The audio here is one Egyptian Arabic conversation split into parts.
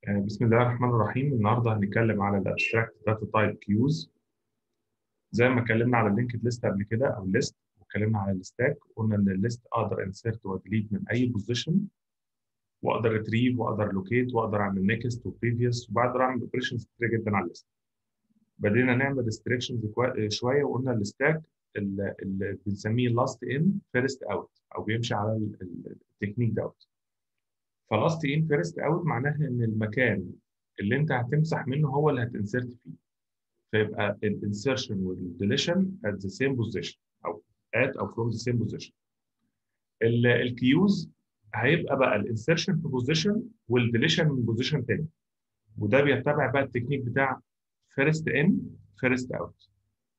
آه، بسم الله الرحمن الرحيم النهارده هنتكلم على الابستراكت داتا تايب كيوز زي ما اتكلمنا على اللينكد ليست قبل كده او الليست واتكلمنا على الستاك قلنا ان الليست اقدر انسرت وديليت من اي بوزيشن واقدر ريتريف واقدر لوكيت واقدر اعمل نيكست وبريفيوس وبقدر اعمل اوبريشنز كتير جدا على الليست بدينا نعمل ريستريكشنز شويه وقلنا الستاك اللي بنسميه لاست ان فيرست اوت او بيمشي على التكنيك دوت فلاست ان فيرست اوت معناها ان المكان اللي انت هتمسح منه هو اللي هتنسرت فيه فيبقى الانسرشن والديليشن at the same position او at او from the same position الكيوز هيبقى بقى الانسرشن في بوزيشن والديليشن من بوزيشن تاني وده بيتبع بقى التكنيك بتاع فيرست ان فيرست اوت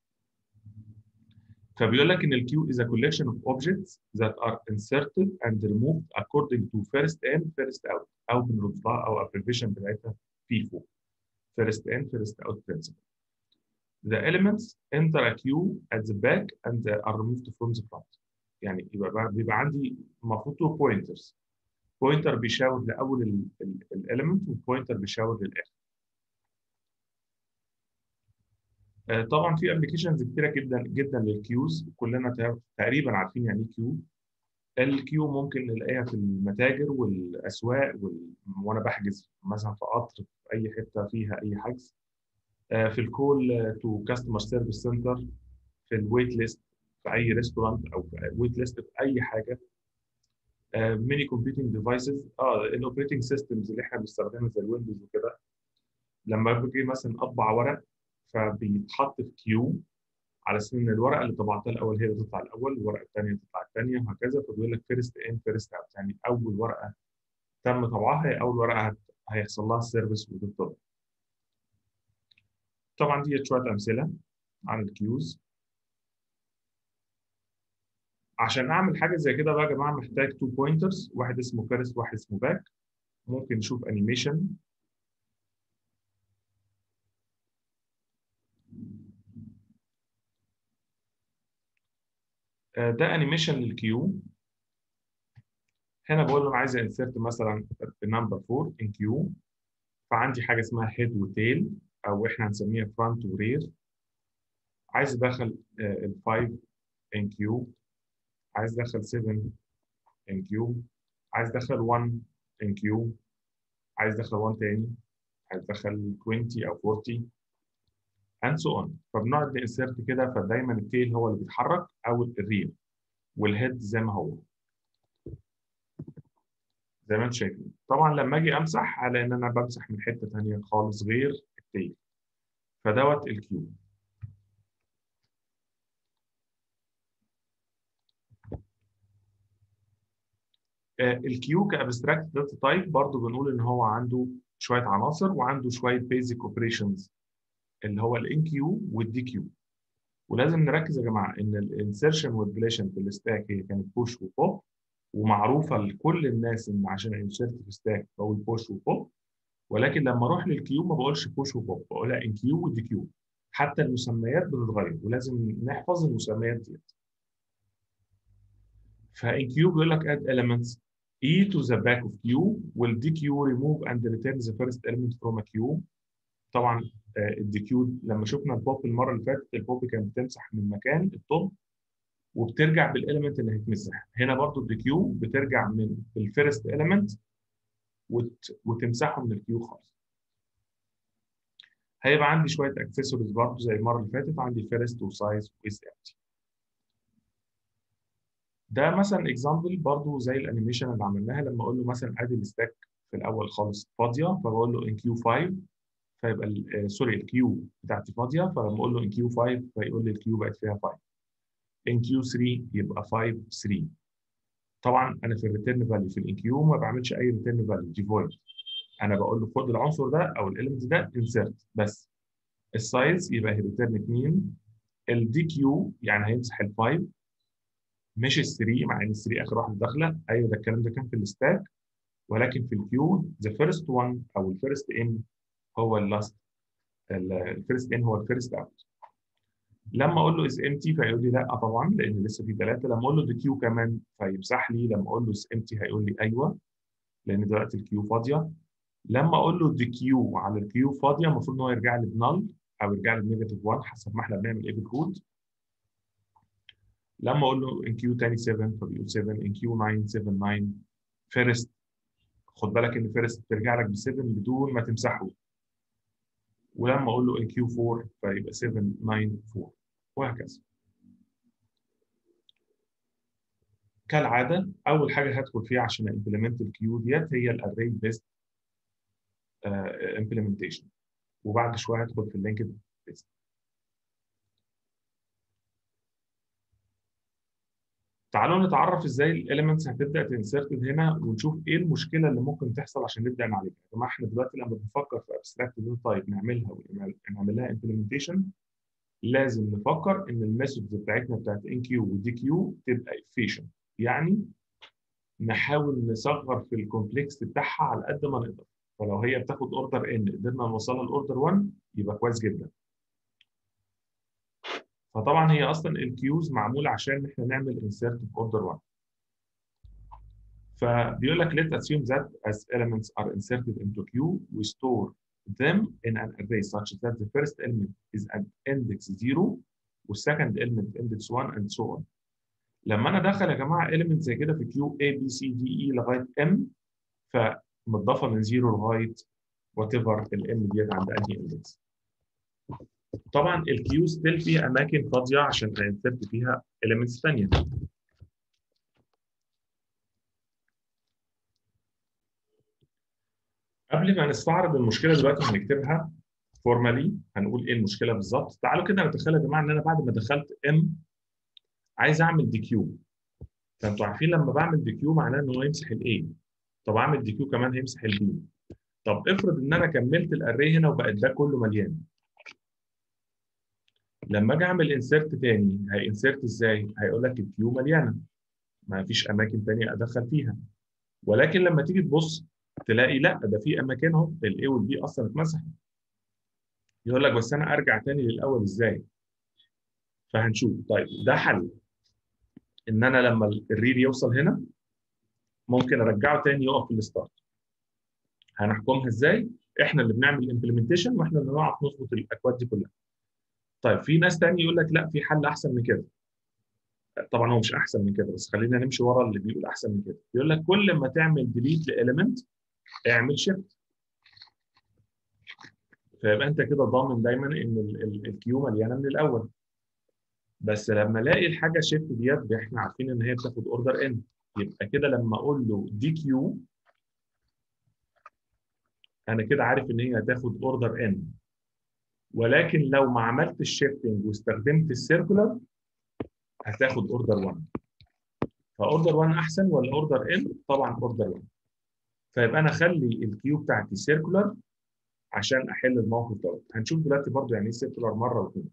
فبيقول لك ان الكيو is a collection of objects that are inserted and removed according to first in first out او بنربطها او abbreviation بتاعتها FIFO first in first out principle. The elements enter a queue at the back and are removed from the front. يعني يبقى بيبقى عندي المفروض تو pointers. pointer بيشاور لاول الاليمنت وبوينتر بيشاور للاخر. طبعا في ابلكيشنز كتيره جدا جدا للكيوز كلنا تقريبا عارفين يعني ايه كيو الكيو ممكن نلاقيها في المتاجر والاسواق وال... وانا بحجز مثلا في قطر في اي حته فيها اي حجز في الكول تو كاستمر سيرفيس سنتر في الويت ليست في اي ريستورانت او في ويت ليست في اي حاجه ميني كومبيوتنج ديفايسز اه الاوبريتنج سيستمز اللي احنا بنستخدمها زي الويندوز وكده لما باجي مثلا اطبع ورق فبيتحط في كيو على اساس ان الورقه اللي طبعتها الاول هي اللي تطلع الاول والورقه الثانيه تطلع الثانيه وهكذا فبيقول لك فيرست ان فيرست اوت يعني اول ورقه تم طبعها هي اول ورقه هيحصل لها السيرفيس وتطبع طبعا دي شويه امثله عن الكيوز عشان اعمل حاجه زي كده بقى يا جماعه محتاج تو بوينترز واحد اسمه فيرست واحد اسمه باك ممكن نشوف انيميشن ده انيميشن للكيو هنا بقول له انا عايز انسرت مثلا نمبر 4 ان كيو فعندي حاجه اسمها هيد وتيل او احنا هنسميها فرونت ورير عايز ادخل ال5 ان كيو عايز ادخل 7 ان كيو عايز ادخل 1 ان كيو عايز ادخل 1 تاني عايز ادخل 20 او 40 and so on فبنقعد ننسرت كده فدايما التيل هو اللي بيتحرك او الريل والهيد زي ما هو زي ما انتم شايفين طبعا لما اجي امسح على ان انا بمسح من حته ثانيه خالص غير التيل فدوت الكيو الكيو كابستراكت داتا تايب برضه بنقول ان هو عنده شويه عناصر وعنده شويه بيزك اوبريشنز اللي هو الان كيو والدي كيو ولازم نركز يا جماعه ان الانسرشن والديليشن في الستاك هي كانت بوش وبوب ومعروفه لكل الناس ان عشان انسرت في ستاك بقول بوش وبوب ولكن لما اروح للكيو ما بقولش بوش وبوب بقولها ان كيو ودي كيو حتى المسميات بتتغير ولازم نحفظ المسميات ديت فان كيو بيقول لك add elements e to the back of queue will dq remove and return the first element from a queue طبعا الدي كيو لما شفنا البوب المره اللي فاتت البوب كانت بتمسح من مكان التوب وبترجع بالاليمنت اللي هيتمسح هنا برضو الدي كيو بترجع من الفيرست اليمنت وت... وتمسحه من الكيو خالص هيبقى عندي شويه اكسسوارز برضو زي المره اللي فاتت عندي فيرست وسايز ويز امتي ده مثلا اكزامبل برضو زي الانيميشن اللي عملناها لما اقول له مثلا ادي الستاك في الاول خالص فاضيه فبقول له ان كيو 5 فيبقى سوري الكيو بتاعتي فاضيه فلما اقول له ان كيو 5 فيقول لي الكيو بقت فيها 5 ان كيو 3 يبقى 5 3 طبعا انا في الريتيرن فاليو في الان كيو ما بعملش اي ريتيرن فاليو دي فويد انا بقول له خد العنصر ده او الاليمنت ده انسرت بس السايز يبقى ريتيرن 2 الدي كيو يعني هيمسح ال 5 مش ال 3 مع ان ال 3 اخر واحده داخله ايوه ده الكلام ده كان في الستاك ولكن في الكيو ذا فيرست 1 او الفيرست ان هو اللاست الفيرست ان هو الفيرست اوت لما اقول له از امتي فيقول لي لا طبعا لان لسه في ثلاثه لما اقول له دي كيو كمان فيمسح لي لما اقول له از امتي هيقول لي ايوه لان دلوقتي الكيو فاضيه لما اقول له دي كيو على الكيو فاضيه المفروض ان هو يرجع لي بنل او يرجع لي بنيجاتيف 1 حسب ما احنا بنعمل ايه بالكود لما اقول له ان كيو تاني 7 فبيقول 7 ان كيو 9 7 9 فيرست خد بالك ان فيرست بترجع لك ب 7 بدون ما تمسحه ولما اقول له ان كيو 4 فيبقى 7 9 4 وهكذا كالعاده اول حاجه هدخل فيها عشان امبلمنت الكيو ديت هي الاري بيست امبلمنتيشن وبعد شويه هدخل في اللينكد ليست تعالوا نتعرف ازاي الاليمنتس هتبدا تنسرتد هنا ونشوف ايه المشكله اللي ممكن تحصل عشان نبدا نعالجها يا جماعه احنا دلوقتي لما بنفكر في ابستراكت داتا تايب نعملها ونعمل لها امبلمنتيشن لازم نفكر ان الميثودز بتاعتنا بتاعت ان كيو ودي كيو تبقى efficient يعني نحاول نصغر في الكومبلكس بتاعها على قد ما نقدر فلو هي بتاخد اوردر ان قدرنا نوصلها لاوردر 1 يبقى كويس جدا فطبعا هي اصلا الكيوز معموله عشان احنا نعمل انسيرت في اوردر 1 فبيقول لك let assume that as elements are inserted into queue we store them in an array such that the first element is at index 0 والsecond element index 1 and so on لما انا ادخل يا جماعه element زي كده في كيو A B C D E لغايه M فمتضافه من 0 لغايه وات ايفر الام ديت عند انهي اندكس طبعا الكيو ستيل فيها اماكن فاضيه عشان انسرت فيها elements ثانيه قبل ما نستعرض المشكله دلوقتي هنكتبها فورمالي هنقول ايه المشكله بالظبط تعالوا كده نتخيل يا جماعه ان انا بعد ما دخلت ام عايز اعمل دي كيو فانتوا عارفين لما بعمل دي كيو معناه ان هو يمسح الاي طب اعمل دي كيو كمان هيمسح البي طب افرض ان انا كملت الاري هنا وبقت ده كله مليان لما اجي اعمل انسيرت تاني هينسيرت ازاي؟ هيقول لك الكيو مليانه ما فيش اماكن تانية ادخل فيها ولكن لما تيجي تبص تلاقي لا ده في اماكن اهو الاي والبي اصلا اتمسحت يقول لك بس انا ارجع تاني للاول ازاي؟ فهنشوف طيب ده حل ان انا لما الريد يوصل هنا ممكن ارجعه تاني يقف في الستارت هنحكمها ازاي؟ احنا اللي بنعمل امبلمنتيشن واحنا اللي نعرف نظبط الاكواد دي كلها طيب في ناس تاني يقول لك لا في حل احسن من كده طبعا هو مش احسن من كده بس خلينا نمشي ورا اللي بيقول احسن من كده يقول لك كل ما تعمل ديليت لاليمنت اعمل شيفت فيبقى انت كده ضامن دايما ان الكيو مليانه من الاول بس لما الاقي الحاجه شيفت ديت احنا عارفين ان هي بتاخد اوردر ان يبقى كده لما اقول له دي كيو انا كده عارف ان هي هتاخد اوردر ان ولكن لو ما عملتش شيفتنج واستخدمت السيركولار هتاخد اوردر 1 فاوردر 1 احسن ولا اوردر ان طبعا اوردر 1 فيبقى انا اخلي الكيو بتاعتي سيركولار عشان احل الموقف دوت هنشوف دلوقتي برضو يعني ايه سيركولار مره واثنين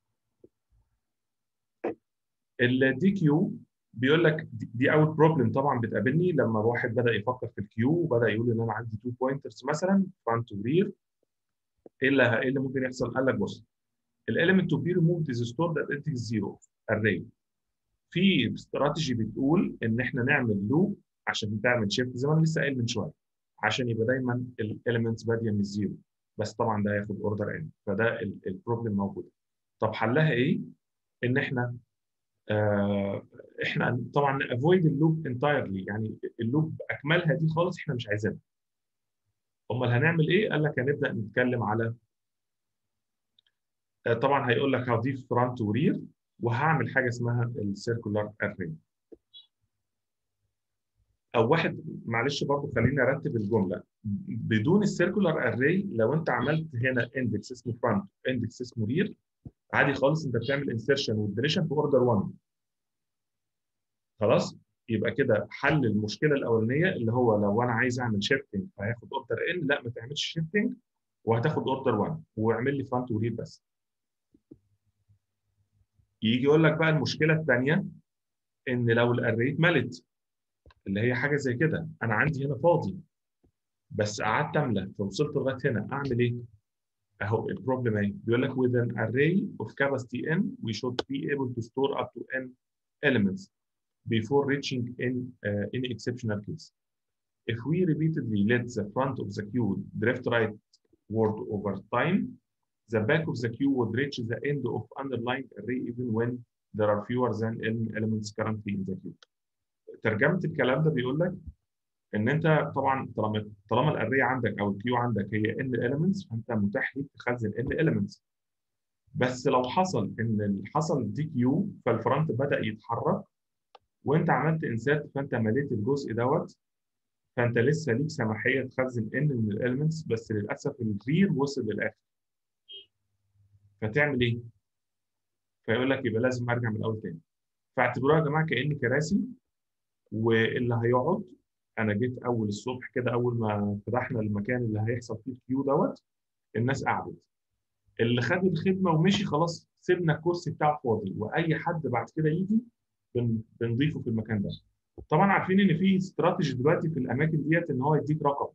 الدي كيو بيقول لك دي اول بروبلم طبعا بتقابلني لما واحد بدا يفكر في الكيو وبدا يقول ان انا عندي تو بوينترز مثلا فرونت ورير ايه اللي ايه اللي ممكن يحصل؟ قال لك بص الاليمنت تو بي ريموفد از ستورد ات انتكس زيرو اري في استراتيجي بتقول ان احنا نعمل لوب عشان تعمل شيفت زي ما انا لسه قايل من شويه عشان يبقى دايما الاليمنتس باديه من الزيرو بس طبعا ده هياخد اوردر ان فده البروبلم موجوده طب حلها ايه؟ ان احنا آه احنا طبعا افويد اللوب انتايرلي يعني اللوب باكملها دي خالص احنا مش عايزينها امال هنعمل ايه؟ قال لك هنبدا نتكلم على آه طبعا هيقول لك هضيف فرونت ورير وهعمل حاجه اسمها السيركولار اري او واحد معلش برضه خليني ارتب الجمله بدون السيركولار اري لو انت عملت هنا اندكس اسمه فرونت اندكس اسمه رير عادي خالص انت بتعمل انسيرشن وديليشن في اوردر 1 خلاص يبقى كده حل المشكله الاولانيه اللي هو لو انا عايز اعمل شيفتنج فهياخد اوردر ان لا ما تعملش شيفتنج وهتاخد اوردر 1 واعمل لي فرونت ورير بس يجي يقول لك بقى المشكله الثانيه ان لو الاري اتملت اللي هي حاجه زي كده انا عندي هنا فاضي بس قعدت املى فوصلت لغايه هنا اعمل ايه؟ اهو البروبلم اهي بيقول لك with an array of capacity n we should be able to store up to n elements before reaching in uh, any exceptional case if we repeatedly let the front of the queue drift rightward over time, the back of the queue would reach the end of underlying array even when there are fewer than n elements currently in the queue. ترجمة الكلام ده بيقول لك ان انت طبعا طالما طالما الاري عندك او الكيو عندك هي n elements فانت متاح ليك تخزن n elements. بس لو حصل ان حصل دي كيو فالفرونت بدا يتحرك وانت عملت انسات فانت مليت الجزء دوت فانت لسه ليك سماحيه تخزن ان من الاليمنتس بس للاسف الرير وصل للاخر فتعمل ايه؟ فيقول لك يبقى لازم ارجع من الاول تاني فاعتبروها يا جماعه كاني كراسي واللي هيقعد انا جيت اول الصبح كده اول ما فتحنا المكان اللي هيحصل فيه الكيو دوت الناس قعدت اللي خد الخدمه ومشي خلاص سيبنا الكرسي بتاعه فاضي واي حد بعد كده يجي بنضيفه في المكان ده طبعا عارفين ان في استراتيجي دلوقتي في الاماكن ديت ان هو يديك رقم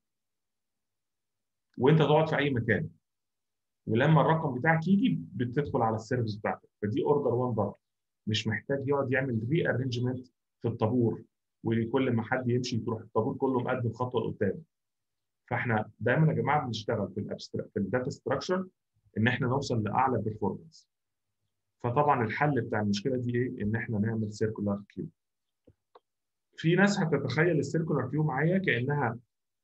وانت تقعد في اي مكان ولما الرقم بتاعك يجي بتدخل على السيرفيس بتاعتك فدي اوردر 1 برضه مش محتاج يقعد يعمل ري ارينجمنت في الطابور وكل ما حد يمشي تروح الطابور كله مقدم خطوه لقدام فاحنا دايما يا جماعه بنشتغل في الابستراكت في الداتا ستراكشر ان احنا نوصل لاعلى بيرفورمانس فطبعا الحل بتاع المشكله دي ايه ان احنا نعمل سيركولار كيو في ناس هتتخيل السيركولار كيو معايا كانها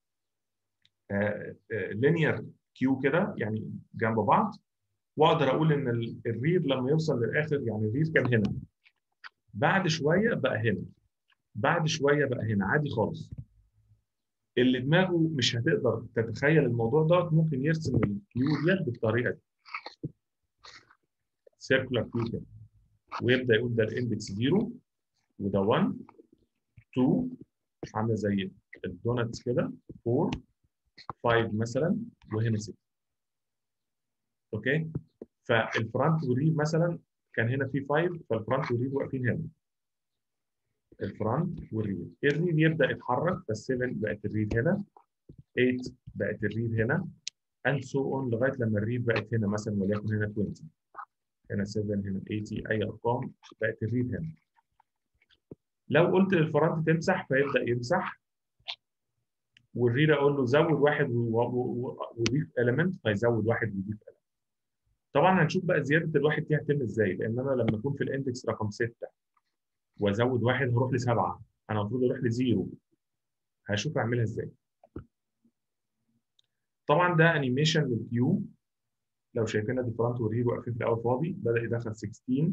لينير كيو كده يعني جنب بعض واقدر اقول ان الرير لما يوصل للاخر يعني الرير كان هنا بعد شويه بقى هنا بعد شويه بقى هنا عادي خالص اللي دماغه مش هتقدر تتخيل الموضوع ده ممكن يرسم الكيو ديت بالطريقه دي سيركولار كيو كده ويبدا يقول ده الاندكس 0 وده 1 2 عامله زي الدونتس كده 4 5 مثلا وهنا 6 اوكي فالفرونت والريف مثلا كان هنا في 5 فالفرونت والريف واقفين هنا الفرونت والريف الريف يبدا يتحرك فال7 بقت الريف هنا 8 بقت الريف هنا and so on لغايه لما الريف بقت هنا مثلا وليكن هنا 20 هنا 7 هنا 80 اي ارقام بقت الريف هنا لو قلت للفرونت تمسح فيبدا يمسح والريد اقول له زود واحد وضيف element فيزود واحد ويضيف element طبعا هنشوف بقى زياده الواحد دي هتتم ازاي لان انا لما اكون في الاندكس رقم 6 وازود واحد هروح لسبعه انا المفروض اروح لزيرو هشوف اعملها ازاي طبعا ده انيميشن للكيو لو شايفين ادي فرونت والريد واقفين في الاول فاضي بدا يدخل 16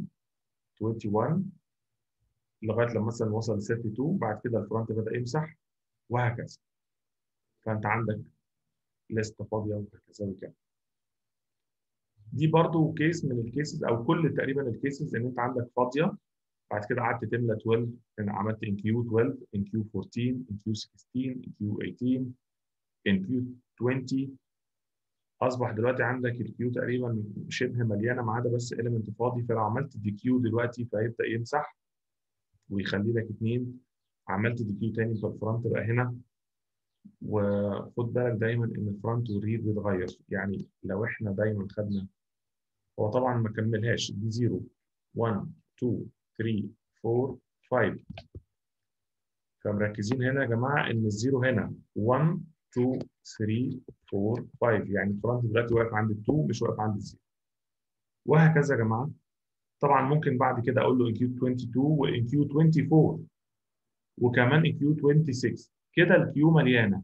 21 لغايه لما مثلا وصل ل 32 بعد كده الفرونت بدا يمسح وهكذا فانت عندك لسته فاضيه وهكذا وكده دي برضو كيس من الكيسز او كل تقريبا الكيسز ان انت عندك فاضيه بعد كده قعدت تملى 12 ان عملت ان كيو 12 ان كيو 14 ان كيو 16 ان كيو 18 ان كيو 20 اصبح دلوقتي عندك الكيو تقريبا شبه مليانه ما عدا بس اليمنت فاضي فلو عملت دي كيو دلوقتي فهيبدا يمسح ويخلي لك اثنين عملت دي كيو تاني فالفرونت بقى هنا وخد بالك دايما ان الفرونت والريد بيتغير يعني لو احنا دايما خدنا هو طبعا ما كملهاش دي 0 1 2 3 4 5 فمركزين هنا يا جماعه ان الزيرو هنا 1 2 3 4 5 يعني الفرونت دلوقتي واقف عند ال 2 مش واقف عند الزيرو وهكذا يا جماعه طبعا ممكن بعد كده اقول له ان كيو 22 وان كيو 24 وكمان ان كيو 26 كده الكيو مليانه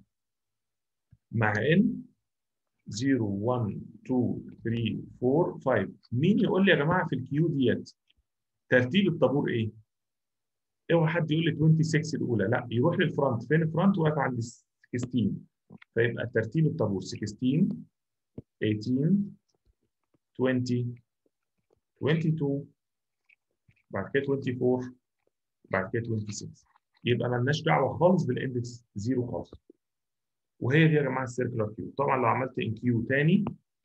مع ان 0 1 2 3 4 5 مين يقول لي يا جماعه في الكيو ديت ترتيب الطابور ايه؟ اوعى حد يقول لي 26 الاولى لا يروح للفرونت فين الفرونت واقف عند 16 فيبقى ترتيب الطابور 16 18 20 22 بعد كده 24 بعد كده 26 يبقى مالناش دعوه خالص بالاندكس زيرو خالص وهي دي يا جماعه السيركلر كيو طبعا لو عملت ان كيو تاني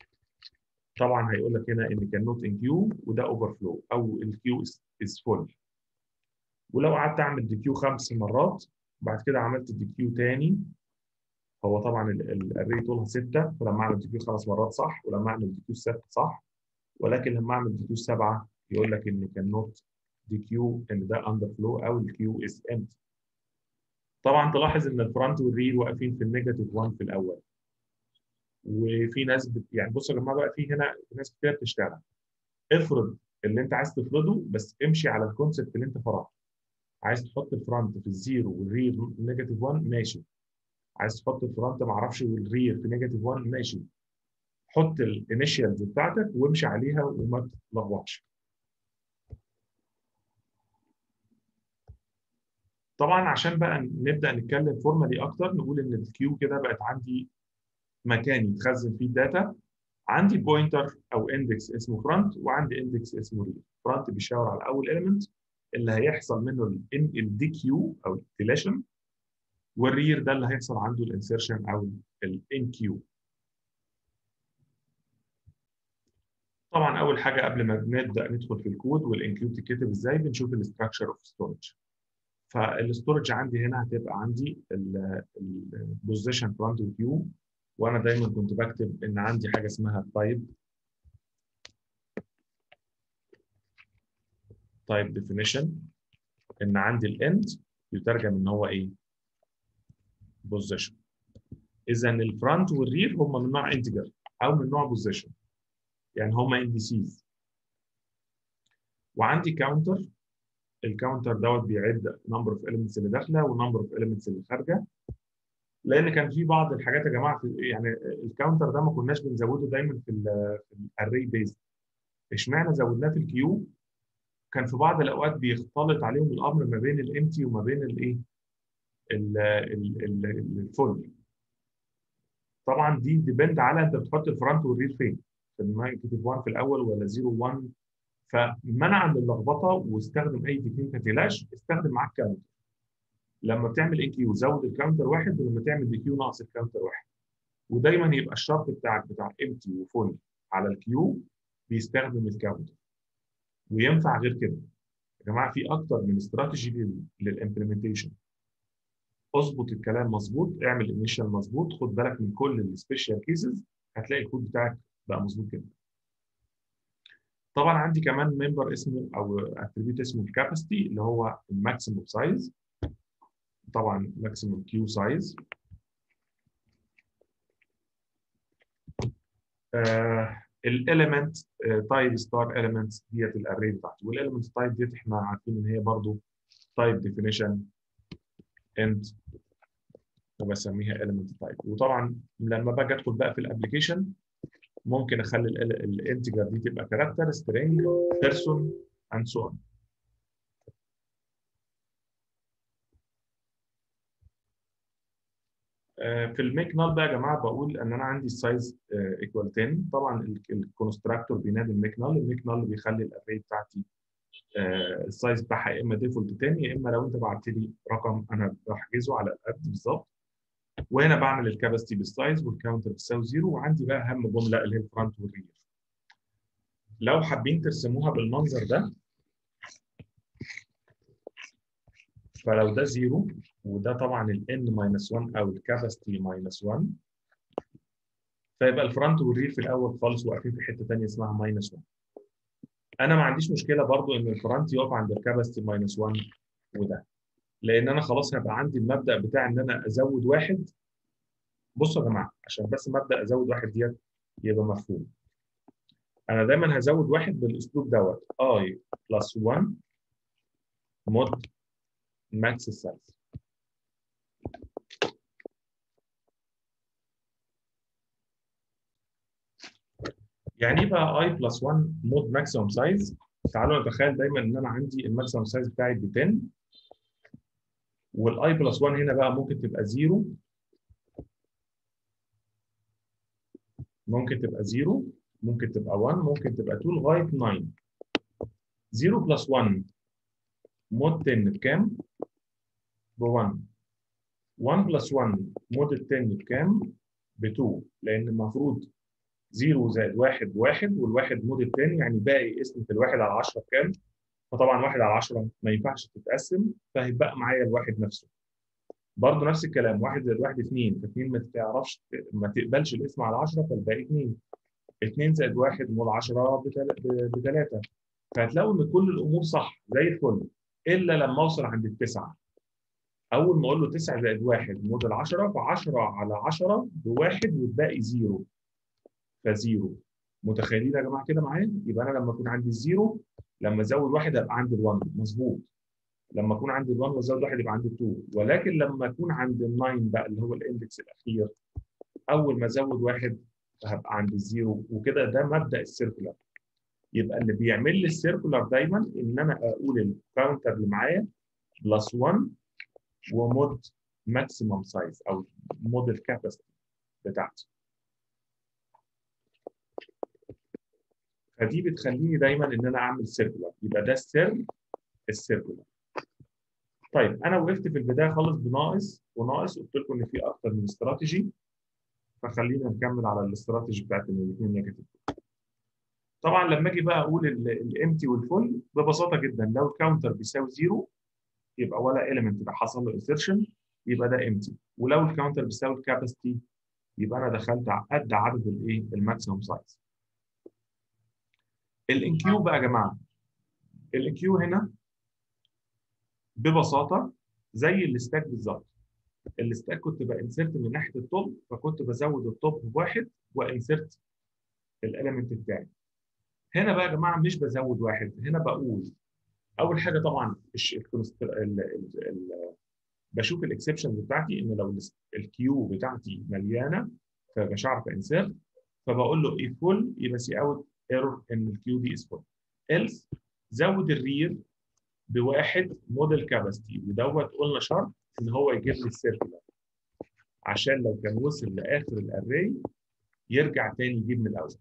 طبعا هيقول لك هنا ان كان نوت ان كيو وده اوفر فلو او الكيو از فول ولو قعدت اعمل دي كيو خمس مرات بعد كده عملت دي كيو تاني هو طبعا الاري طولها 6 فلما اعمل دي كيو خمس مرات صح ولما اعمل دي كيو 6 صح ولكن لما اعمل دي كيو 7 يقول لك ان كان نوت دي كيو ان ده اندر فلو او الكيو از امتي طبعا تلاحظ ان الفرونت والرير واقفين في النيجاتيف 1 في الاول وفي ناس بت... يعني بصوا يا جماعه بقى في هنا ناس كتير بتشتغل افرض اللي انت عايز تفرضه بس امشي على الكونسبت اللي انت فرضته عايز تحط الفرونت في الزيرو والرير نيجاتيف 1 ماشي عايز تحط الفرونت ما اعرفش والرير في نيجاتيف 1 ماشي حط الانيشيالز بتاعتك وامشي عليها وما تتلخبطش طبعا عشان بقى نبدا نتكلم فورمالي اكتر نقول ان الكيو كده بقت عندي مكان يتخزن فيه الداتا عندي بوينتر او اندكس اسمه فرونت وعندي اندكس اسمه رير فرونت بيشاور على اول اليمنت اللي هيحصل منه الدي كيو او الديليشن والرير ده اللي هيحصل عنده الانسيرشن او الان كيو طبعا اول حاجه قبل ما نبدا ندخل في الكود والانكيو بتتكتب ازاي بنشوف الاستراكشر اوف ستورج فالستورج عندي هنا هتبقى عندي البوزيشن فرونت كيو وانا دايما كنت بكتب ان عندي حاجه اسمها تايب تايب ديفينيشن ان عندي الاند يترجم ان هو ايه بوزيشن اذا الفرونت والرير هم من نوع انتجر او من نوع بوزيشن يعني هم انديسيز وعندي كاونتر الكاونتر دوت بيعد نمبر اوف اليمنتس اللي داخله ونمبر اوف اليمنتس اللي خارجه لان كان في بعض الحاجات يا جماعه في يعني الكاونتر ده ما كناش بنزوده دايما في الاري بيز اشمعنى زودناه في الكيو كان في بعض الاوقات بيختلط عليهم الامر ما بين الامتي وما بين الايه الفول طبعا دي ديبند على انت بتحط الفرونت والرير فين في النيجاتيف 1 في الاول ولا 0 1 فمنع من اللخبطه واستخدم اي تكنيك ما تقلقش استخدم معاك كاونتر لما بتعمل ان كيو زود الكاونتر واحد ولما تعمل دي كيو ناقص الكاونتر واحد ودايما يبقى الشرط بتاعك بتاع امتي وفول على الكيو بيستخدم الكاونتر وينفع غير كده يا جماعه في اكتر من استراتيجي للامبلمنتيشن اظبط الكلام مظبوط اعمل انيشال مظبوط خد بالك من كل السبيشال كيسز هتلاقي الكود بتاعك بقى مظبوط جدا طبعا عندي كمان ممبر اسمه او اتريبيوت اسمه الكاباسيتي اللي هو الماكسيموم سايز طبعا ماكسيموم كيو سايز الاليمنت تايب ستار اليمنتس ديت الاري بتاعته والاليمنت تايب ديت احنا عارفين ان هي برضو تايب ديفينيشن اند وبسميها element type وطبعا لما باجي ادخل بقى في الابلكيشن ممكن اخلي الانتجر دي تبقى كاركتر سترينج بيرسون اند سو اون في الميك نال بقى يا جماعه بقول ان انا عندي السايز ايكوال 10 طبعا الكونستراكتور بينادي الميك نال الميك نال بيخلي الاري بتاعتي السايز بتاعها يا اما ديفولت 10 يا اما لو انت بعت لي رقم انا بحجزه على القد بالظبط وهنا بعمل الكاباسيتي بالسايز والكاونتر بتساوي زيرو وعندي بقى اهم جمله اللي هي الفرونت والرير لو حابين ترسموها بالمنظر ده فلو ده زيرو وده طبعا الان ماينس 1 او الكاباسيتي ماينس 1 فيبقى الفرونت والرير في الاول خالص واقفين في حته ثانيه اسمها ماينس 1 انا ما عنديش مشكله برضو ان الفرونت يقف عند الكاباسيتي ماينس 1 وده لان انا خلاص هيبقى عندي المبدا بتاع ان انا ازود واحد بصوا يا جماعه عشان بس مبدا ازود واحد ديت يبقى مفهوم انا دايما هزود واحد بالاسلوب دوت اي بلس 1 مود ماكس سايز يعني ايه بقى اي بلس 1 مود ماكسيمم سايز تعالوا نتخيل دايما ان انا عندي الماكسيمم سايز بتاعي ب 10 والاي بلس 1 هنا بقى ممكن تبقى 0 ممكن تبقى 0 ممكن تبقى 1 ممكن تبقى 2 لغايه 9 0 بلس 1 مود 10 بكام؟ ب 1 1 بلس 1 مود 10 بكام؟ ب 2 لان المفروض 0 زائد 1 بواحد والواحد مود 10 يعني باقي اسم في الواحد على 10 بكام؟ فطبعا 1 على 10 ما ينفعش تتقسم فهيبقى معايا الواحد نفسه. برضه نفس الكلام 1 زائد 1 2 ف2 ما تعرفش ما تقبلش الاسم على 10 فالباقي 2 2 زائد 1 مول 10 ب 3 فهتلاقوا ان كل الامور صح زي الفل الا لما اوصل عند التسعه اول ما اقول له 9 زائد 1 موديل 10 ف10 على 10 بواحد والباقي زيرو فزيرو متخيلين يا جماعه كده معايا؟ يبقى انا لما يكون عندي الزيرو لما ازود واحد هيبقى عندي ال1 مظبوط لما اكون عندي ال1 وازود واحد يبقى عندي ال2 ولكن لما اكون عندي ال9 بقى اللي هو الاندكس الاخير اول ما ازود واحد هبقى عندي الزيرو وكده ده مبدا السيركولار يبقى اللي بيعمل لي السيركولار دايما ان انا اقول الكاونتر اللي معايا بلس 1 ومود ماكسيمم سايز او مود الكاباسيتي بتاعتي فدي بتخليني دايما ان انا اعمل سيركولار يبقى ده السر السيركولار طيب انا وقفت في البدايه خالص بناقص وناقص قلت لكم ان في اكتر من استراتيجي فخلينا نكمل على الاستراتيجي بتاعت الاثنين نيجاتيف طبعا لما اجي بقى اقول الامتي والفول ببساطه جدا لو الكاونتر بيساوي زيرو يبقى ولا اليمنت ده حصل له انسرشن يبقى ده امتي ولو الكاونتر بيساوي الكاباسيتي يبقى انا دخلت قد عدد الايه الماكسيمم سايز الانكيو بقى يا جماعه الانكيو هنا ببساطه زي الستاك بالظبط الستاك كنت بانسرت من ناحيه التوب فكنت بزود التوب بواحد وانسرت الاليمنت بتاعي هنا بقى يا جماعه مش بزود واحد هنا بقول اول حاجه طبعا ال ال بشوف الاكسبشنز بتاعتي ان لو الكيو بتاعتي مليانه فمش هعرف انسرت فبقول له ايه فول يبقى سي اوت ايرور ان الكيو دي از فول ايلس زود الرير بواحد موديل كاباسيتي ودوت قلنا شرط ان هو يجيب لي السيركلر عشان لو كان وصل لاخر الاري يرجع تاني يجيب من الاول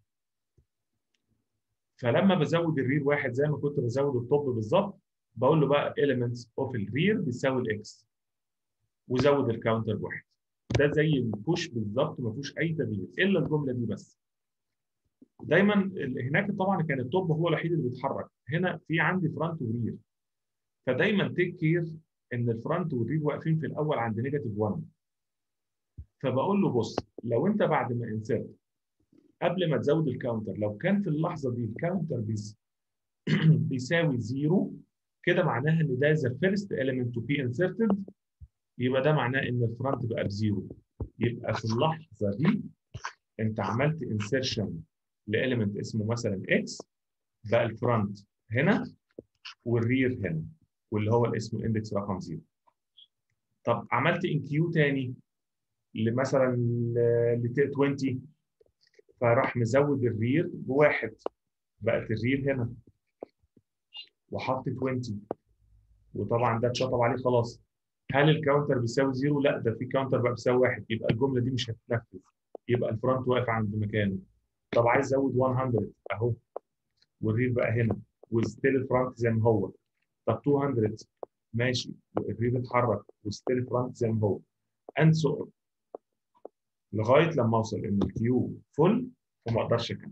فلما بزود الرير واحد زي ما كنت بزود الطب بالظبط بقول له بقى elements of الرير بيساوي الاكس وزود الكاونتر بواحد ده زي البوش بالظبط ما فيهوش اي تغيير الا الجمله دي بس دايما هناك طبعا كان التوب هو الوحيد اللي بيتحرك هنا في عندي فرونت ورير فدايما تيك كير ان الفرونت والرير واقفين في الاول عند نيجاتيف 1 فبقول له بص لو انت بعد ما انسرت قبل ما تزود الكاونتر لو كان في اللحظه دي الكاونتر بيس بيساوي زيرو كده معناها ان ده the first element to be inserted يبقى ده معناه ان الفرونت بقى بزيرو يبقى في اللحظه دي انت عملت insertion لاليمنت اسمه مثلا اكس بقى الفرونت هنا والرير هنا واللي هو الاسم الاندكس رقم زيرو طب عملت ان كيو تاني لمثلا ل 20 فراح مزود الرير بواحد بقت الرير هنا وحط 20 وطبعا ده اتشطب عليه خلاص هل الكاونتر بيساوي زيرو؟ لا ده في كاونتر بقى بيساوي واحد يبقى الجمله دي مش هتتنفذ يبقى الفرونت واقف عند مكانه طب عايز ازود 100 اهو والرير بقى هنا وستيل الفرونت زي ما هو طب 200 ماشي والرير اتحرك وستيل الفرونت زي ما هو اند سو لغايه لما اوصل ان الكيو فول وما اقدرش اكمل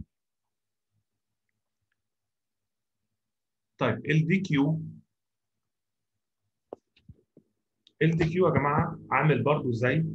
طيب الدي كيو الدي كيو يا جماعه عامل برضو زي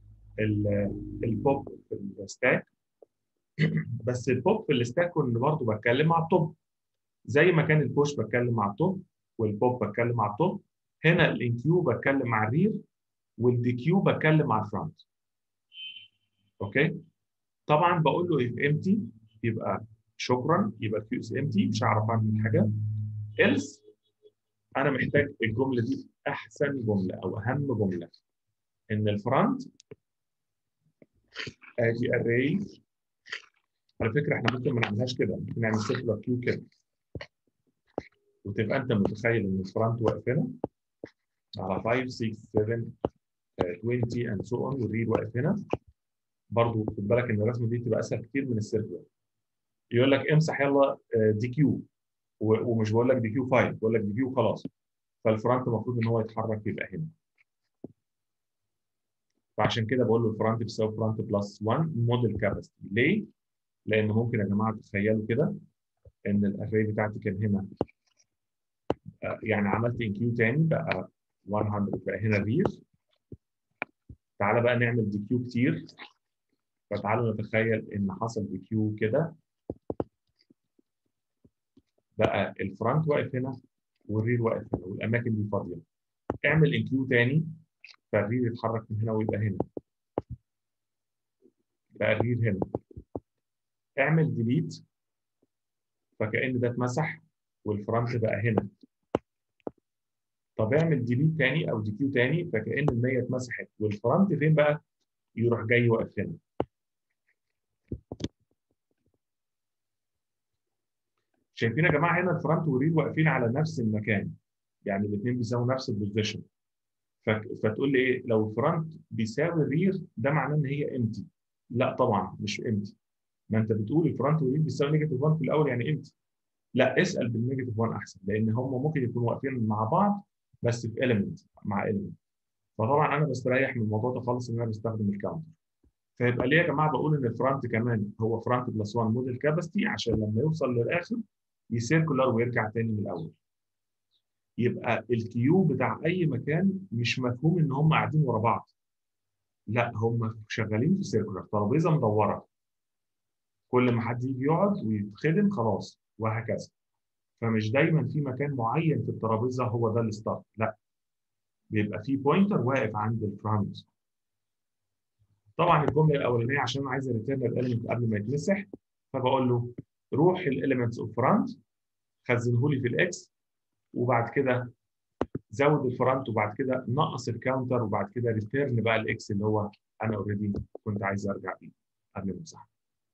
البوب في الستاك بس البوب في الستاك كنت برضو بتكلم مع التوب زي ما كان البوش بتكلم مع التوب والبوب بتكلم مع التوب هنا الانكيو بتكلم مع الرير والدي كيو بتكلم مع الفرونت اوكي طبعا بقول له if empty يبقى شكرا يبقى الكيو اس empty مش هعرف اعمل حاجه else انا محتاج الجمله دي احسن جمله او اهم جمله ان الفرونت ادي array على فكره احنا ممكن ما نعملهاش كده ممكن نعمل سيركلر كيو كده وتبقى انت متخيل ان الفرونت واقف هنا على 5 6 7 20 and so on والريد واقف هنا برضه خد بالك ان الرسمه دي تبقى اسهل كتير من السيركلر يقول لك امسح يلا دي كيو ومش بقول لك دي كيو 5 بقول لك دي كيو خلاص فالفرونت المفروض ان هو يتحرك يبقى هنا فعشان كده بقول له الفرونت بيساوي فرونت بلس 1 موديل كاباسيتي ليه؟ لان ممكن يا جماعه تتخيلوا كده ان الاري بتاعتي كان هنا يعني عملت ان كيو تاني بقى 100 بقى هنا رير تعالى بقى نعمل دي كيو كتير فتعالوا نتخيل ان حصل دي كيو كده بقى الفرونت واقف هنا والرير واقف هنا والاماكن دي فاضيه اعمل ان كيو تاني فالرير يتحرك من هنا ويبقى هنا بقى الرير هنا اعمل ديليت فكأن ده اتمسح والفرونت بقى هنا طب اعمل ديليت تاني او ديكيو تاني فكأن ال 100 اتمسحت والفرونت فين بقى؟ يروح جاي واقف هنا شايفين يا جماعه هنا الفرونت والريد واقفين على نفس المكان يعني الاثنين بيساووا نفس البوزيشن فتقول لي ايه لو الفرونت بيساوي الرير ده معناه ان هي امتي لا طبعا مش امتي ما انت بتقول الفرونت والريد بيساوي نيجاتيف 1 في الاول يعني امتي لا اسال بالنيجاتيف 1 احسن لان هم ممكن يكونوا واقفين مع بعض بس في element مع element فطبعا انا بستريح من الموضوع ده خالص ان انا بستخدم الكاونتر فيبقى ليه يا جماعه بقول ان الفرونت كمان هو فرونت بلس 1 موديل كاباسيتي عشان لما يوصل للاخر يسيركولار ويرجع تاني من الاول يبقى الكيو بتاع اي مكان مش مفهوم ان هم قاعدين ورا بعض لا هم شغالين في سيركولار ترابيزه مدوره كل ما حد يجي يقعد ويتخدم خلاص وهكذا فمش دايما في مكان معين في الترابيزه هو ده الستارت لا بيبقى في بوينتر واقف عند الفرونت طبعا الجمله الاولانيه عشان انا عايز اريتيرن الاليمنت قبل ما يتمسح فبقول له روح الاليمنتس اوف فرونت خزنه لي في الاكس وبعد كده زود الفرونت وبعد كده نقص الكاونتر وبعد كده ريتيرن بقى الاكس اللي هو انا اوريدي كنت عايز ارجع بيه قبل ما امسحه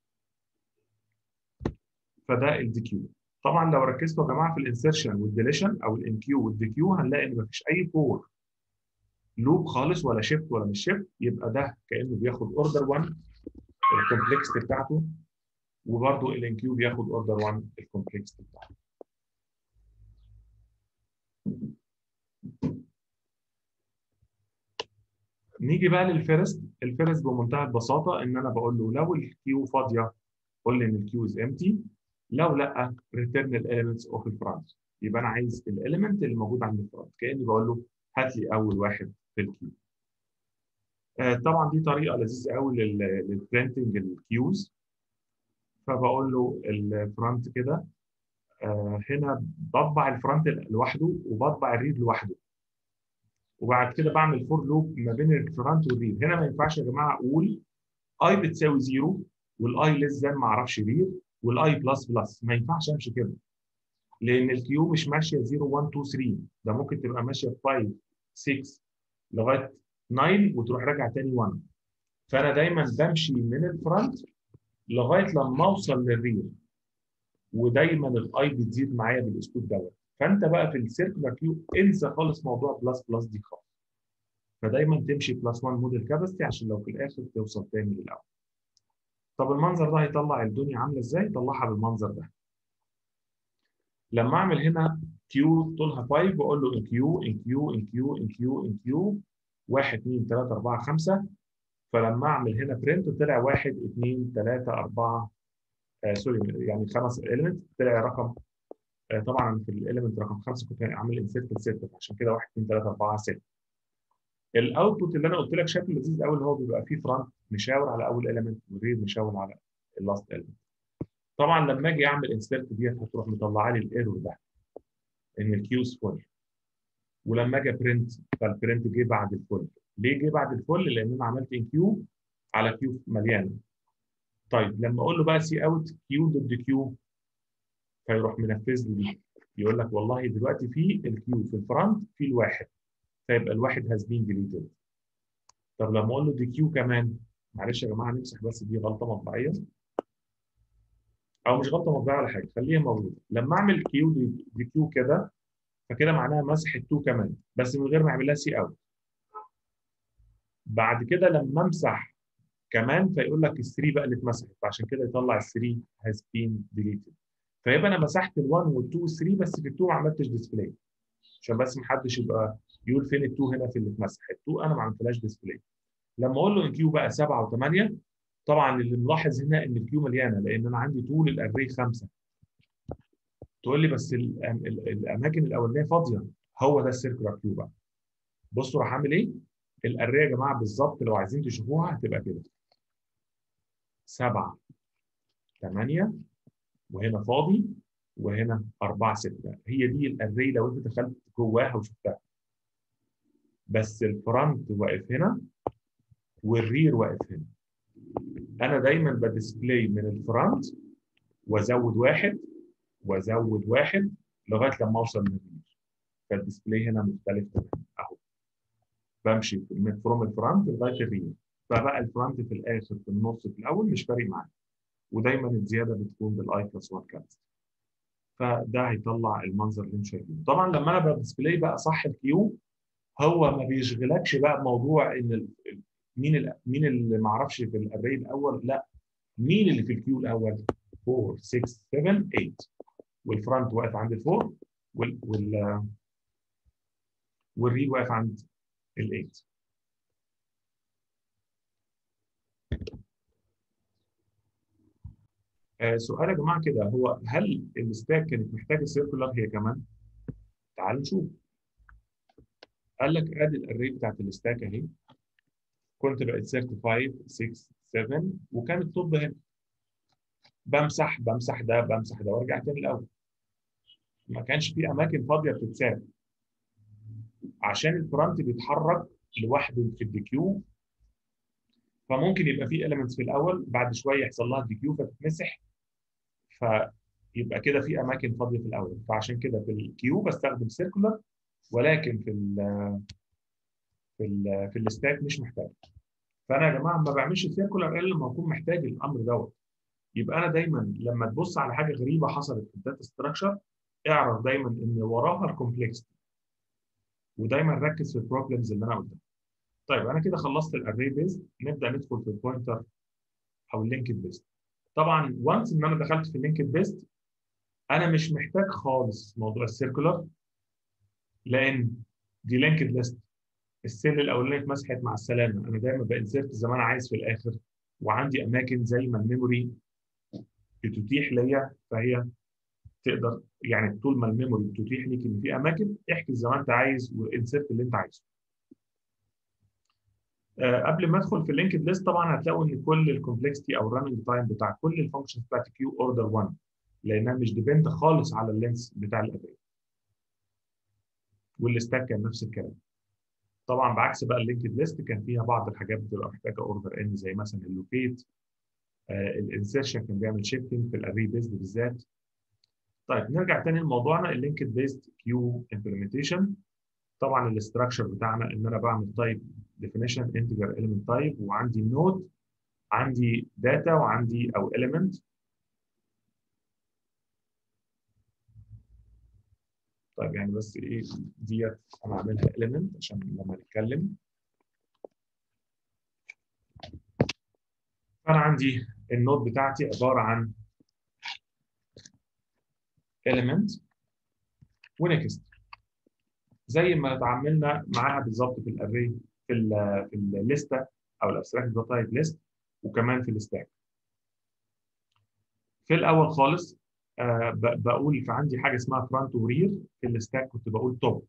فده الدي كيو طبعا لو ركزتوا يا جماعه في الانسرشن والديليشن او الان كيو والدي كيو هنلاقي ان مفيش اي فور لوب خالص ولا شيفت ولا مش شيفت يبقى ده كانه بياخد اوردر 1 الكومبلكسيتي بتاعته وبرده الان كيو بياخد اوردر 1 الكومبلكسيتي بتاعته نيجي بقى للفيرست الفيرست بمنتهى البساطه ان انا بقول له لو الكيو فاضيه قول لي ان الكيو از امتي لو لا ريتيرن الاليمنتس اوف الفرونت يبقى انا عايز الاليمنت اللي موجود عند الفرونت كاني بقول له هات لي اول واحد في الكيو آه طبعا دي طريقه لذيذه قوي للبرنتنج الكيوز فبقول له الفرونت كده آه هنا بطبع الفرونت لوحده وبطبع الريد لوحده وبعد كده بعمل فور لوب ما بين الفرونت والريد هنا ما ينفعش يا جماعه اقول اي بتساوي زيرو والاي ليس ذان ما اعرفش ريد والاي بلس بلس ما ينفعش امشي كده لان الكيو مش ماشيه 0 1 2 3 ده ممكن تبقى ماشيه 5 6 لغايه 9 وتروح راجع تاني 1 فانا دايما بمشي من الفرونت لغايه لما اوصل للرير ودايما الاي بتزيد معايا بالاسلوب دوت فانت بقى في السيركلر كيو انسى خالص موضوع بلس بلس دي خالص فدايما تمشي بلس 1 موديل كاباسيتي عشان لو في الاخر توصل تاني للاول طب المنظر ده هيطلع الدنيا عامله ازاي؟ طلعها بالمنظر ده. لما اعمل هنا كيو طولها 5 واقول له ان كيو ان كيو ان كيو ان كيو ان كيو 1 2 3 4 5 فلما اعمل هنا برنت طلع 1 2 3 4 آه سوري يعني خمس اليمنت طلع رقم آه طبعا في الاليمنت رقم 5 كنت عامل انسيرت 6 عشان كده 1 2 3 4 6 الاوتبوت اللي انا قلت لك شكل لذيذ قوي اللي هو بيبقى فيه فرونت مشاور على اول اليمنت وغير مشاور على اللاست اليمنت طبعا لما اجي اعمل انسيرت ديت هتروح مطلعه لي الايرور ده ان الكيوز فول ولما اجي برنت فالبرنت جه بعد الفول ليه جه بعد الفول لان انا عملت ان كيو على كيو مليانه طيب لما اقول له بقى سي اوت كيو ضد كيو فيروح منفذ لي دي يقول لك والله دلوقتي في الكيو في الفرونت في الواحد فيبقى الواحد هاز بين ديليتد طب لما اقول له دي كيو كمان معلش يا جماعه نمسح بس دي غلطه مطبعيه او مش غلطه مطبعيه ولا حاجه خليها موجوده لما اعمل كيو دي, دي كيو كده فكده معناها مسح التو كمان بس من غير ما اعمل لها سي اوت بعد كده لما امسح كمان فيقول لك ال3 بقى اللي اتمسحت فعشان كده يطلع ال3 هاز بين ديليتد فيبقى انا مسحت ال1 وال2 وال3 بس في ال2 ما عملتش ديسبلاي عشان بس ما حدش يبقى يقول فين ال2 هنا في اللي اتمسح ال2 انا ما عملتلهاش ديسبلاي لما اقول له ان كيو بقى 7 و8 طبعا اللي ملاحظ هنا ان الكيو مليانه لان انا عندي طول الاري 5 تقول لي بس الاماكن الاولانيه فاضيه هو ده السيركلر كيو بقى بصوا راح اعمل ايه الاري يا جماعه بالظبط لو عايزين تشوفوها هتبقى كده 7 8 وهنا فاضي وهنا 4 6 هي دي الاري لو انت دخلت جواها وشفتها بس الفرونت واقف هنا والرير واقف هنا انا دايما بديسبلاي من الفرونت وازود واحد وازود واحد لغايه لما اوصل للرير فالديسبلاي هنا مختلف تماما اهو بمشي من فروم الفرونت لغايه الرير فبقى الفرونت في الاخر في النص في الاول مش فارق معايا ودايما الزياده بتكون بالاي بلس 1 كابس فده هيطلع المنظر اللي انت شايفينه طبعا لما انا بديسبلاي بقى صح الكيو هو ما بيشغلكش بقى بموضوع ان ال... مين ال... مين اللي ما اعرفش في الاري الاول لا مين اللي في الكيو الاول 4 6 7 8 والفرونت واقف عند الفور وال وال والريل واقف عند ال 8 آه سؤال يا جماعه كده هو هل الستاك كانت محتاجه سيركولار هي كمان؟ تعالوا نشوف قال لك ادي الاري بتاعت الستاك اهي كنت بقت 35 6 7 وكان الطب هنا بمسح بمسح ده بمسح ده وارجع تاني الاول ما كانش في اماكن فاضيه بتتساب عشان الفرونت بيتحرك لوحده في الديكيو فممكن يبقى في elements في الاول بعد شويه يحصل لها ديكيو فتتمسح فيبقى كده في اماكن فاضيه في الاول فعشان كده في الكيو بستخدم سيركولار ولكن في ال في ال في الستاك مش محتاج فانا يا جماعه ما بعملش سيركولار الا لما اكون محتاج الامر دوت يبقى انا دايما لما تبص على حاجه غريبه حصلت في الداتا ستراكشر اعرف دايما ان وراها الكومبلكسيتي ودايما ركز في البروبلمز اللي انا قلتها طيب انا كده خلصت الاري بيست نبدا ندخل في البوينتر او اللينكد بيست طبعا وانس ان انا دخلت في اللينكد بيست انا مش محتاج خالص موضوع السيركولار لان دي لينكد ليست السيل الاولانيه اتمسحت مع السلامه انا دايما بانسرت زي ما انا عايز في الاخر وعندي اماكن زي ما الميموري بتتيح ليا فهي تقدر يعني طول ما الميموري بتتيح ليك ان في اماكن احجز زي ما انت عايز وانسرت اللي انت عايزه. أه قبل ما ادخل في اللينكد ليست طبعا هتلاقوا ان كل الكومبلكسيتي او الرننج تايم بتاع كل الفانكشنز بتاعت كيو اوردر 1 لانها مش ديبند خالص على اللينس بتاع الاري. والستاك كان نفس الكلام. طبعا بعكس بقى اللينكد ليست كان فيها بعض الحاجات بتبقى محتاجه اوردر ان زي مثلا اللوكيت آه الانسيرشن كان بيعمل شيفتنج في الاري بيزد بالذات طيب نرجع تاني لموضوعنا اللينكد بيست كيو امبلمنتيشن طبعا الاستراكشر بتاعنا ان انا بعمل تايب ديفينيشن انتجر element تايب وعندي نود عندي داتا وعندي او element طيب يعني بس ايه ديت انا عاملها element عشان لما نتكلم فانا عندي النود بتاعتي عباره عن element ونكست زي ما اتعاملنا معاها بالظبط في الاري في ال في الليسته او الابستراكت داتا تايب ليست وكمان في الستاك في الاول خالص آه بقول في عندي حاجه اسمها فرونت ورير في الستاك كنت بقول توب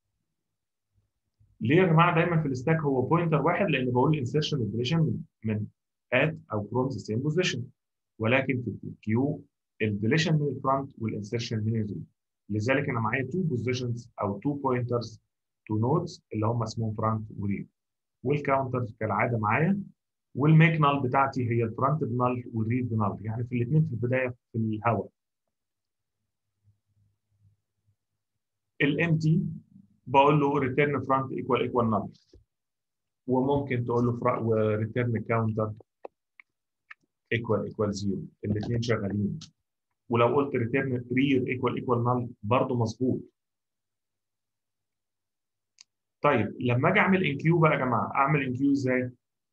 ليه يا جماعه دايما في الستاك هو بوينتر واحد لان بقول انسيرشن وديليشن من من ات او فروم ذا سيم بوزيشن ولكن في الكيو الديليشن من الفرونت والانسيرشن من الرير لذلك انا معايا تو بوزيشنز او تو بوينترز تو نودز اللي هم اسمهم فرونت ورير والكاونتر كالعاده معايا والميك نال بتاعتي هي الفرونت بنال والرير بنال يعني في الاثنين في البدايه في الهواء الامتي بقول له ريتيرن فرونت ايكوال ايكوال نال وممكن تقول له ريتيرن كاونتر ايكوال ايكوال زيرو الاثنين شغالين ولو قلت ريتيرن رير ايكوال ايكوال نال برضه مظبوط طيب لما اجي اعمل انكيو بقى يا جماعه اعمل انكيو ازاي؟